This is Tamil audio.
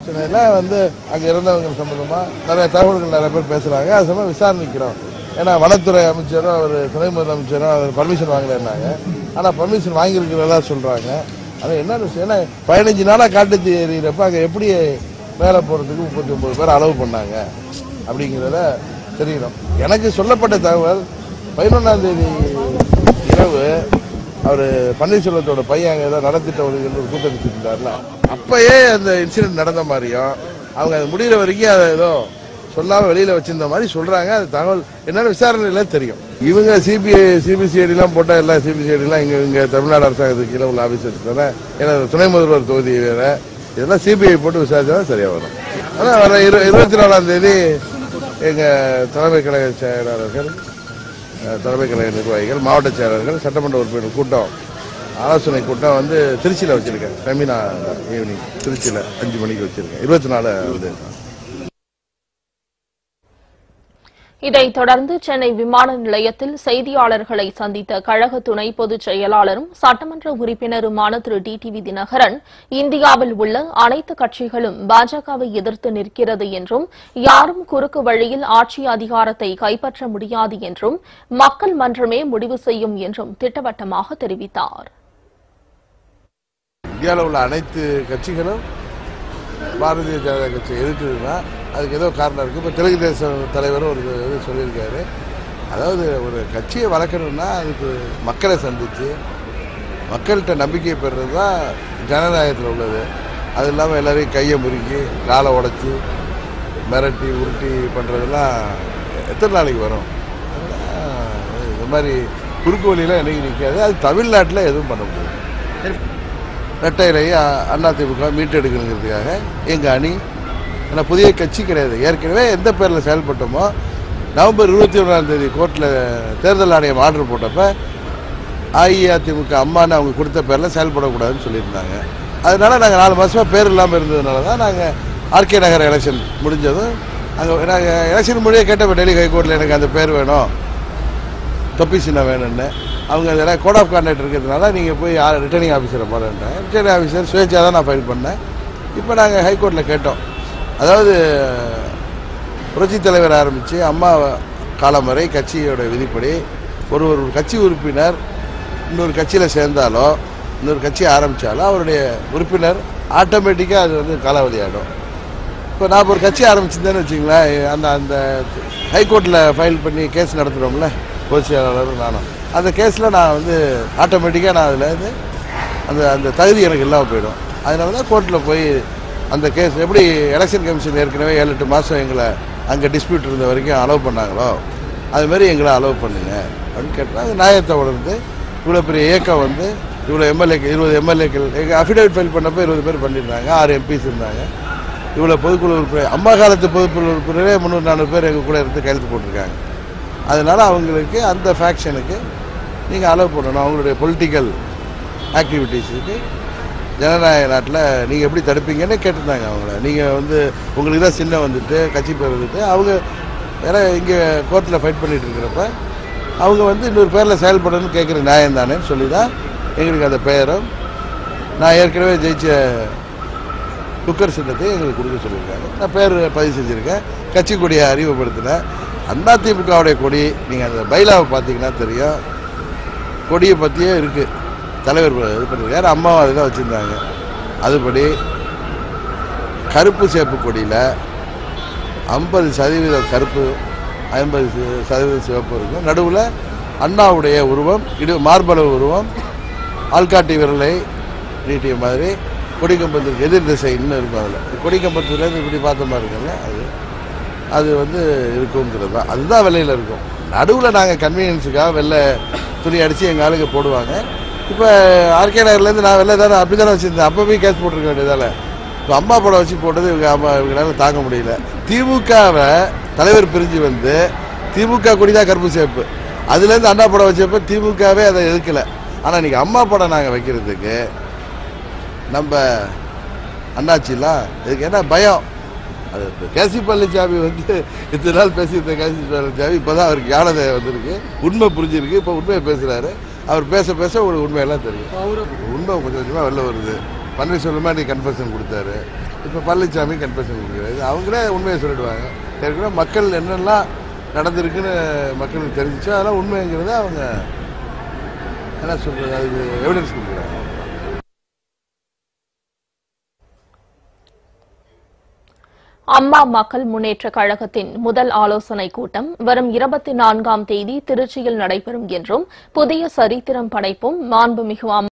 பிரச்சனையில வந்து அங்க இருந்தவங்க சம்பந்தமா நிறைய தகவல்கள் நிறைய பேர் பேசுறாங்க அது சம்பந்தமா விசாரணிக்கிறோம் ஏன்னா வனத்துறை அமைச்சரும் அவர் துணை முதலமைச்சரும் அவர் பர்மிஷன் வாங்கலைன்னாங்க ஆனா பர்மிஷன் வாங்கியிருக்கிறதா சொல்றாங்க அது என்ன விஷயம் ஏன்னா பதினஞ்சு நாளா காட்டு எறிகிறப்ப அங்க எப்படி மேலே போறதுக்கு முப்பத்தி ஒன்பது பேர் அளவு பண்ணாங்க அப்படிங்கிறத தெரியணும் எனக்கு சொல்லப்பட்ட தகவல் பதினொன்றாம் தேதி இரவு அவர் பன்னீர்செல்வத்தோட பையன் அங்கே ஏதோ நடத்திட்ட ஒரு ஒரு கூட்டம் வச்சுருந்தார்ல அப்பயே அந்த இன்சிடென்ட் நடந்த மாதிரியும் அவங்க அது முடிகிற வரைக்கும் அதை ஏதோ சொல்லாம வெளியில வச்சிருந்த மாதிரி சொல்றாங்க அது தகவல் என்னன்னு விசாரணையில தெரியும் இவங்க சிபிஐ சிபிசிஐடி எல்லாம் போட்டா எல்லா சிபிசிஐடி எல்லாம் இங்க இங்க தமிழ்நாடு அரசாங்கத்துக்கு கீழே உள்ள ஆபீசர்ஸ் தானே ஏன்னா துணை முதல்வர் தொகுதி வேற இதெல்லாம் சிபிஐ போட்டு விசாரிச்சா சரியா வரும் ஆனா வர இரு- இருபத்தி நாலாம் தேதி எங்க தலைமை கழக செயலாளர்கள் அஹ், தலைமை கழக நிர்வாகிகள் மாவட்ட செயலாளர்கள் சட்டமன்ற உறுப்பினர் கூட்டம் ஆலோசனை கூட்டம் வந்து திருச்சியில வச்சிருக்கேன் செமினா ஈவினிங் திருச்சியில அஞ்சு மணிக்கு வச்சிருக்கேன் இருபத்தி நாலு வந்து இதைத் தொடர்ந்து சென்னை விமான நிலையத்தில் செய்தியாளர்களை சந்தித்த கழக துணை பொதுச் செயலாளரும் சட்டமன்ற உறுப்பினருமான திரு டிடிவி தினகரன் இந்தியாவில் உள்ள அனைத்து கட்சிகளும் பாஜகவை எதிர்த்து நிற்கிறது என்றும் யாரும் குறுக்கு வழியில் ஆட்சி அதிகாரத்தை கைப்பற்ற முடியாது என்றும் மக்கள் மன்றமே முடிவு செய்யும் என்றும் திட்டவட்டமாக தெரிவித்தார் இந்தியாவில் உள்ள அனைத்து கட்சிகளும் பாரதிய ஜனதா கட்சி எதிர்க்குதுன்னா அதுக்கு ஏதோ காரணம் இருக்கு இப்போ தெலுங்கு தேசம் தலைவரும் ஒரு இது சொல்லியிருக்காரு அதாவது ஒரு கட்சியை வளர்க்கணும்னா அதுக்கு மக்களை சந்திச்சு மக்கள்கிட்ட நம்பிக்கை பெறுறது தான் ஜனநாயகத்தில் உள்ளது அது இல்லாமல் எல்லாரையும் கையை முறுக்கி காலை உடைச்சி மிரட்டி உருட்டி பண்ணுறதெல்லாம் எத்தனை நாளைக்கு வரும் அதெல்லாம் இந்த மாதிரி குறுக்கு வழியெல்லாம் என்னைக்கு நிற்காது அது தமிழ்நாட்டில் எதுவும் பண்ண முடியாது ரெட்டையிலேயே அதிமுக மீட்டெடுக்கணுங்கிறதுக்காக எங்கள் அணி ஆனால் புதிய கட்சி கிடையாது ஏற்கனவே எந்த பேரில் செயல்பட்டோமோ நவம்பர் இருபத்தி ஒன்றாம் தேதி கோர்ட்டில் தேர்தல் ஆணையம் ஆர்டர் போட்டப்ப அஇஅதிமுக அம்மான்னு அவங்க கொடுத்த பேரில் செயல்படக்கூடாதுன்னு சொல்லியிருந்தாங்க அதனால நாங்கள் நாலு மாதமாக பேர் இல்லாமல் இருந்ததுனால தான் நாங்கள் ஆர்கே நகர் எலெக்ஷன் முடிஞ்சதும் அங்கே நாங்கள் எலெக்ஷன் முடிய கேட்டப்போ டெல்லி ஹைகோர்ட்டில் எனக்கு அந்த பேர் வேணும் தொப்பி சின்னம் வேணும்னு அவங்க அதில் கோட் ஆஃப் கான்டாக்ட் இருக்கிறதுனால நீங்கள் போய் ரிட்டர்னிங் ஆஃபீஸரை பாருன்ட்டாங்க ரிட்டர்னிங் ஆஃபீஸர் சுயேட்சா தான் நான் ஃபைல் பண்ணேன் இப்போ நாங்கள் ஹைகோர்ட்டில் கேட்டோம் அதாவது புரட்சி தலைவர் ஆரம்பித்து அம்மா காலம் வரை கட்சியோட விதிப்படி ஒரு ஒரு கட்சி உறுப்பினர் இன்னொரு கட்சியில் சேர்ந்தாலோ இன்னொரு கட்சி ஆரம்பித்தாலோ அவருடைய உறுப்பினர் ஆட்டோமேட்டிக்காக அது வந்து காலாவதி ஆகிடும் இப்போ நான் ஒரு கட்சி ஆரம்பிச்சிருந்தேன்னு வச்சுங்களேன் அந்த அந்த ஹைகோர்ட்டில் ஃபைல் பண்ணி கேஸ் நடத்துகிறோம்ல பொதுச் செயலாளரும் நானும் அந்த கேஸில் நான் வந்து ஆட்டோமேட்டிக்காக நான் அதில் வந்து அந்த அந்த தகுதி எனக்கு இல்லாமல் போயிடும் அதனால தான் கோர்ட்டில் போய் அந்த கேஸ் எப்படி எலெக்ஷன் கமிஷன் ஏற்கனவே ஏழு எட்டு மாதம் எங்களை அங்கே டிஸ்பியூட் இருந்த வரைக்கும் அலோவ் பண்ணாங்களோ அது மாதிரி எங்களை அலோவ் பண்ணுங்க அப்படின்னு கேட்டால் நியாயத்தை உணர்ந்து இவ்வளோ பெரிய இயக்கம் வந்து இவ்வளோ எம்எல்ஏக்கள் இருபது எம்எல்ஏக்கள் எங்கள் அஃபிடேவிட் ஃபைல் பண்ணப்போ இருபது பேர் பண்ணியிருந்தாங்க ஆறு எம்பிஸ் இருந்தாங்க இவ்வளோ பொதுக்குழு உறுப்பினர் அம்மா காலத்து பொதுக்குழு உறுப்பினரே முந்நூறு நானூறு பேர் எங்கள் கூட இருந்து கையெழுத்து போட்டிருக்காங்க அதனால அவங்களுக்கு அந்த ஃபேக்ஷனுக்கு நீங்கள் அலோவ் பண்ணணும் அவங்களுடைய பொலிட்டிக்கல் ஆக்டிவிட்டீஸுக்கு ஜனநாயக நாட்டில் நீங்கள் எப்படி தடுப்பீங்கன்னு கேட்டிருந்தாங்க அவங்கள நீங்கள் வந்து உங்களுக்கு தான் சின்ன வந்துட்டு கட்சி பேர் வந்துட்டு அவங்க வேற இங்கே கோர்ட்டில் ஃபைட் பண்ணிட்டு இருக்கிறப்ப அவங்க வந்து இன்னொரு பேரில் செயல்படணும்னு கேட்குற நியாயம் தானேன்னு சொல்லி தான் எங்களுக்கு அந்த பெயரும் நான் ஏற்கனவே ஜெயிச்ச குக்கர் சின்னத்தை எங்களுக்கு கொடுக்க சொல்லியிருக்காங்க நான் பேர் பதிவு செஞ்சுருக்கேன் கட்சி கொடியை அறிமுகப்படுத்தினேன் அதிமுகவுடைய கொடி நீங்கள் அந்த பைலாவை பார்த்தீங்கன்னா தெரியும் கொடியை பற்றியே இருக்குது தலைவர் இது பண்ணியிருக்காரு அம்மாவும் அதுதான் வச்சுருந்தாங்க அதுபடி கருப்பு சேப்பு கொடியில் ஐம்பது சதவீதம் கருப்பு ஐம்பது ச- சதவீதம் சிவப்பு இருக்கும் நடுவில் அண்ணாவுடைய உருவம் இடு மார்பளவு உருவம் ஆள்காட்டி விரலை நீட்டிய மாதிரி கொடிக்கம்பத்துக்கு எதிர் திசை இன்னும் இருக்கும் அதில் கொடிக்கம்பத்துலேருந்து இப்படி பார்த்த மாதிரி இருக்குங்க அது அது வந்து இருக்குங்கிறது தான் அதுதான் வெள்ளையில் இருக்கும் நடுவில் நாங்கள் கன்வீனியன்ஸுக்காக வெள்ளை துணி அடித்து எங்கள் ஆளுங்க போடுவாங்க இப்போ ஆர்கே நகர்லேருந்து நான் வெள்ளை தானே அப்படி தானே வச்சுருந்தேன் அப்போ போய் கேஸ் போட்டிருக்க வேண்டியதால இப்போ அம்மா படம் வச்சு போட்டது இவங்க அம்மா இவங்களால தாங்க முடியல திமுகவை தலைவர் பிரிஞ்சு வந்து திமுக கொடி தான் கருப்பு சேப்பு அதுலேருந்து அண்ணா படம் வச்சப்போ திமுகவே அதை எதுக்கல ஆனால் இன்னைக்கு அம்மா படம் நாங்கள் வைக்கிறதுக்கு நம்ம அண்ணாச்சிலாம் இதுக்கு என்ன பயம் அது இப்ப கேசி பழனிசாமி வந்து இத்தனை நாள் பேசியிருந்த கேசி பழனிசாமி இப்போதான் அவருக்கு ஞானதை வந்திருக்கு உண்மை புரிஞ்சிருக்கு இப்போ உண்மையை பேசுறாரு அவர் பேச பேச உங்களுக்கு உண்மையெல்லாம் தெரியும் உண்மை கொஞ்சம் கொஞ்சமாக வெளில வருது பன்னீர்செல்வமா நீ கன்ஃபர்ஷன் கொடுத்தாரு இப்போ பழனிசாமி கன்ஃபெஷன் கொடுக்குறாரு அவங்களே உண்மையை சொல்லிடுவாங்க ஏற்கனவே மக்கள் என்னெல்லாம் நடந்திருக்குன்னு மக்களுக்கு தெரிஞ்சிச்சோ அதெல்லாம் உண்மைங்கிறத அவங்க என்ன சொல்கிறது அதுக்கு எவிடன்ஸ் கொடுக்குறாங்க அம்மா மக்கள் முன்னேற்ற கழகத்தின் முதல் ஆலோசனை கூட்டம் வரும் இருபத்தி நான்காம் தேதி திருச்சியில் நடைபெறும் என்றும் புதிய சரித்திரம் படைப்பும் மாண்புமிகு